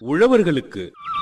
உழவர்களுக்கு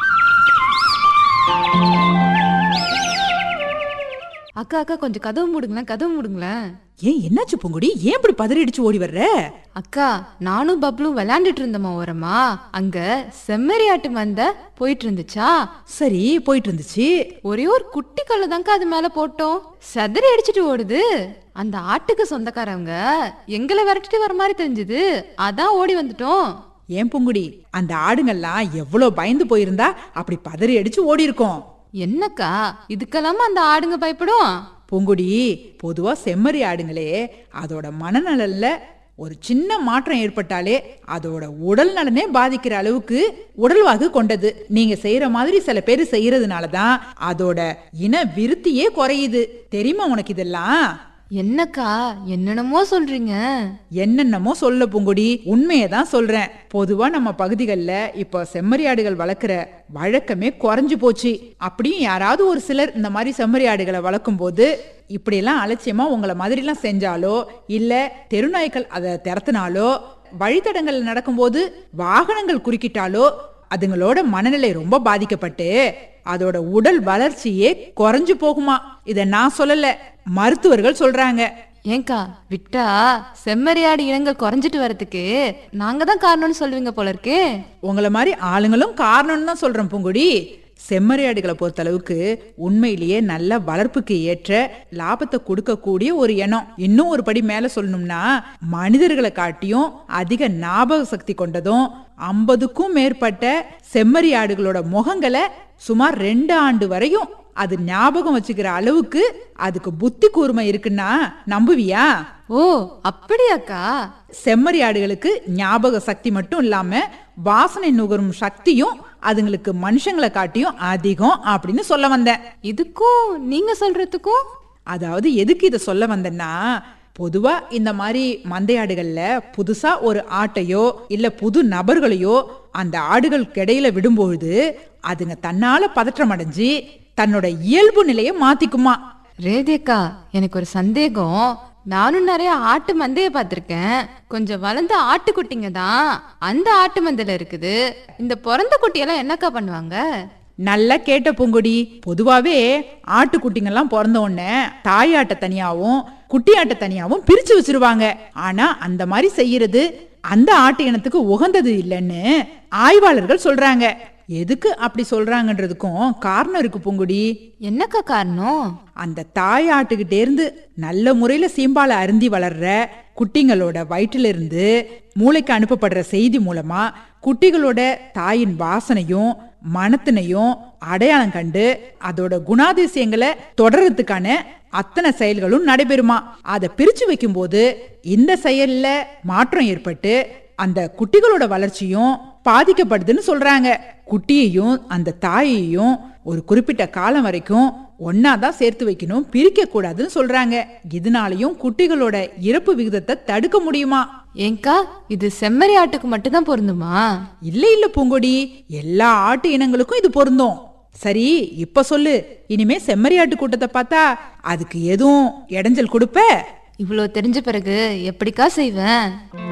அக்கா அக்கா கொஞ்சம் கதவு மூடுங்களேன் கதவு மூடுங்களேன் ஏன் என்னாச்சு பூங்குடி ஏன் இப்படி பதறிடிச்சு ஓடி வர்ற அக்கா நானும் பப்ளும் விளையாண்டுட்டு இருந்தோமா ஓரமா அங்க செம்மறி ஆட்டு மந்த போயிட்டு இருந்துச்சா சரி போயிட்டு இருந்துச்சு ஒரே ஒரு குட்டி கல்லு தான்க்கா அது மேல போட்டோம் செதறி அடிச்சிட்டு ஓடுது அந்த ஆட்டுக்கு சொந்தக்காரவங்க எங்களை விரட்டிட்டு வர மாதிரி தெரிஞ்சது அதான் ஓடி வந்துட்டோம் ஏன் பூங்குடி அந்த ஆடுங்கெல்லாம் எவ்வளவு பயந்து போயிருந்தா அப்படி பதறி அடிச்சு ஓடி இருக்கும் என்னக்கா இதுக்கெல்லாமா அந்த ஆடுங்க பயப்படும் பூங்குடி பொதுவா செம்மறி ஆடுங்களே அதோட மனநலன்ல ஒரு சின்ன மாற்றம் ஏற்பட்டாலே அதோட உடல் நலனே பாதிக்கிற அளவுக்கு உடல்வாகு கொண்டது நீங்க செய்யற மாதிரி சில பேர் செய்யறதுனால தான் அதோட இன விருத்தியே குறையுது தெரியுமா உனக்கு இதெல்லாம் என்னக்கா என்னென்னமோ சொல்றீங்க என்னென்னமோ சொல்ல பூங்குடி உண்மையை தான் சொல்றேன் பொதுவா நம்ம பகுதிகளில் இப்போ செம்மறியாடுகள் வளர்க்குற வழக்கமே குறைஞ்சு போச்சு அப்படியும் யாராவது ஒரு சிலர் இந்த மாதிரி செம்மறியாடுகளை வளர்க்கும் போது இப்படியெல்லாம் அலட்சியமா உங்களை மாதிரிலாம் செஞ்சாலோ இல்ல தெருநாய்க்கள் அதை திறத்தினாலோ வழித்தடங்கள் நடக்கும்போது வாகனங்கள் குறுக்கிட்டாலோ அதுங்களோட மனநிலை ரொம்ப பாதிக்கப்பட்டு அதோட உடல் வளர்ச்சியே குறைஞ்சு போகுமா இத நான் சொல்லல மருத்துவர்கள் சொல்றாங்க ஏங்கா விட்டா செம்மறியாடு இனங்கள் குறைஞ்சிட்டு வரதுக்கு நாங்க தான் காரணம்னு சொல்லுவீங்க போல இருக்கே உங்களை மாதிரி ஆளுங்களும் காரணம்னு தான் சொல்றேன் பூங்குடி செம்மறியாடுகளை பொறுத்தளவுக்கு உண்மையிலேயே நல்ல வளர்ப்புக்கு ஏற்ற லாபத்தை கொடுக்கக்கூடிய ஒரு இனம் இன்னும் ஒரு படி மேல சொல்லணும்னா மனிதர்களை காட்டியும் அதிக ஞாபக சக்தி கொண்டதும் ஐம்பதுக்கும் மேற்பட்ட செம்மறியாடுகளோட முகங்களை சுமார் ரெண்டு ஆண்டு வரையும் அது ஞாபகம் வச்சுக்கிற அளவுக்கு அதுக்கு புத்தி கூர்மை இருக்குன்னா நம்புவியா ஓ அப்படியாக்கா செம்மறி ஆடுகளுக்கு ஞாபக சக்தி மட்டும் இல்லாம வாசனை நுகரும் சக்தியும் அதுங்களுக்கு மனுஷங்களை காட்டியும் அதிகம் அப்படின்னு சொல்ல வந்தேன் இதுக்கும் நீங்க சொல்றதுக்கும் அதாவது எதுக்கு இதை சொல்ல வந்தேன்னா பொதுவா இந்த மாதிரி மந்தையாடுகள்ல புதுசா ஒரு ஆட்டையோ இல்ல புது நபர்களையோ அந்த ஆடுகளுக்கு இடையில விடும்பொழுது அதுங்க தன்னால பதற்றம் அடைஞ்சு தன்னோட இயல்பு நிலையை மாத்திக்குமா ரேதேக்கா எனக்கு ஒரு சந்தேகம் நானும் நிறைய ஆட்டு மந்தைய பார்த்திருக்கேன் கொஞ்சம் வளர்ந்த ஆட்டுக்குட்டிங்க தான் அந்த ஆட்டு மந்தையில இருக்குது இந்த பிறந்த குட்டியெல்லாம் என்னக்கா பண்ணுவாங்க நல்லா கேட்ட பூங்கொடி பொதுவாவே ஆட்டுக்குட்டிங்கெல்லாம் பிறந்த உடனே தாயாட்டை தனியாவும் குட்டியாட்டை தனியாவும் பிரிச்சு வச்சிருவாங்க ஆனா அந்த மாதிரி செய்யறது அந்த ஆட்டு இனத்துக்கு உகந்தது இல்லைன்னு ஆய்வாளர்கள் சொல்றாங்க எதுக்கு அப்படி சொல்றாங்கன்றதுக்கும் காரணம் இருக்கு பூங்குடி என்னக்கா காரணம் அந்த தாய் ஆட்டுக்கிட்டே இருந்து நல்ல முறையில சீம்பால அருந்தி வளர்ற குட்டிங்களோட வயிற்றுல இருந்து மூளைக்கு அனுப்பப்படுற செய்தி மூலமா குட்டிகளோட தாயின் வாசனையும் மனத்தினையும் அடையாளம் கண்டு அதோட குணாதிசயங்களை தொடர்றதுக்கான அத்தனை செயல்களும் நடைபெறுமா அதை பிரிச்சு வைக்கும்போது இந்த செயல்ல மாற்றம் ஏற்பட்டு அந்த குட்டிகளோட வளர்ச்சியும் பாதிக்கப்படுதுன்னு சொல்றாங்க குட்டியையும் அந்த தாயையும் ஒரு குறிப்பிட்ட காலம் வரைக்கும் ஒன்னாதான் சேர்த்து வைக்கணும் பிரிக்க கூடாதுன்னு சொல்றாங்க இதனாலையும் குட்டிகளோட இறப்பு விகிதத்தை தடுக்க முடியுமா ஏங்கா இது செம்மறி ஆட்டுக்கு மட்டும்தான் பொருந்துமா இல்ல இல்ல பூங்கொடி எல்லா ஆட்டு இனங்களுக்கும் இது பொருந்தும் சரி இப்ப சொல்லு இனிமே செம்மறியாட்டு கூட்டத்தை பார்த்தா அதுக்கு எதுவும் இடைஞ்சல் கொடுப்ப இவ்வளோ தெரிஞ்ச பிறகு எப்படிக்கா செய்வேன்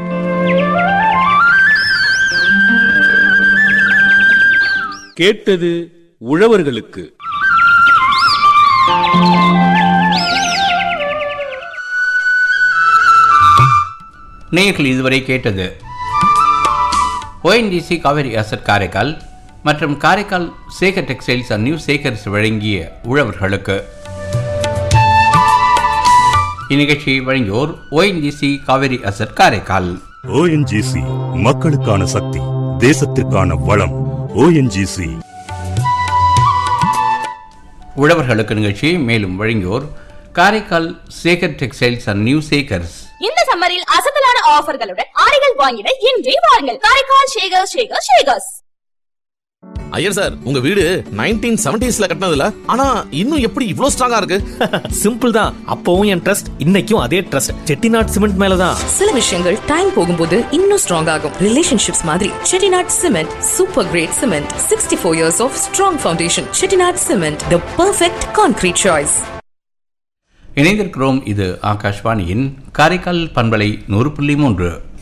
கேட்டது உழவர்களுக்கு நேயர்கள் இதுவரை கேட்டது ஓஎன்டிசி காவேரி அசட் காரைக்கால் மற்றும் Karaikal Sekar textiles and new Sekars வழங்கிய உழவர்களுக்கு இந்நிகழ்ச்சியை வழங்கியோர் ஓஎன்டிசி காவேரி அசட் காரைக்கால் ஓஎன்ஜிசி மக்களுக்கான சக்தி தேசத்திற்கான வளம் ஓஎன்ஜிசி உழவர்களுக்கு நிகழ்ச்சியை மேலும் வழங்கியோர் Karaikal Sekar textiles and new Sekars இந்த சம்மரில் அசத்தலான ஆஃபர்களுடன் ஆடைகள் வாங்கிட இன்றே வாருங்கள் காரைக்கால் ஷேகர் ஷேகர் ஷேகர்ஸ் ஐயர் சார் உங்க வீடு நைன்டீன் செவன்டிஸ்ல கட்டினதுல ஆனா இன்னும் எப்படி இவ்ளோ ஸ்ட்ராங்கா இருக்கு சிம்பிள் தான் அப்பவும் என் ட்ரஸ்ட் இன்னைக்கும் அதே ட்ரஸ்ட் செட்டிநாட் சிமெண்ட் மேலதான் சில விஷயங்கள் டைம் போகும்போது இன்னும் ஸ்ட்ராங் ஆகும் ரிலேஷன்ஷிப்ஸ் மாதிரி Chettinad cement super grade cement sixty four years of strong foundation Chettinad cement the perfect concrete choice இணைந்திருக்கிறோம் இது ஆகாஷ்வாணியின் காரைக்கால் பண்பலை நூறு புள்ளி மூன்று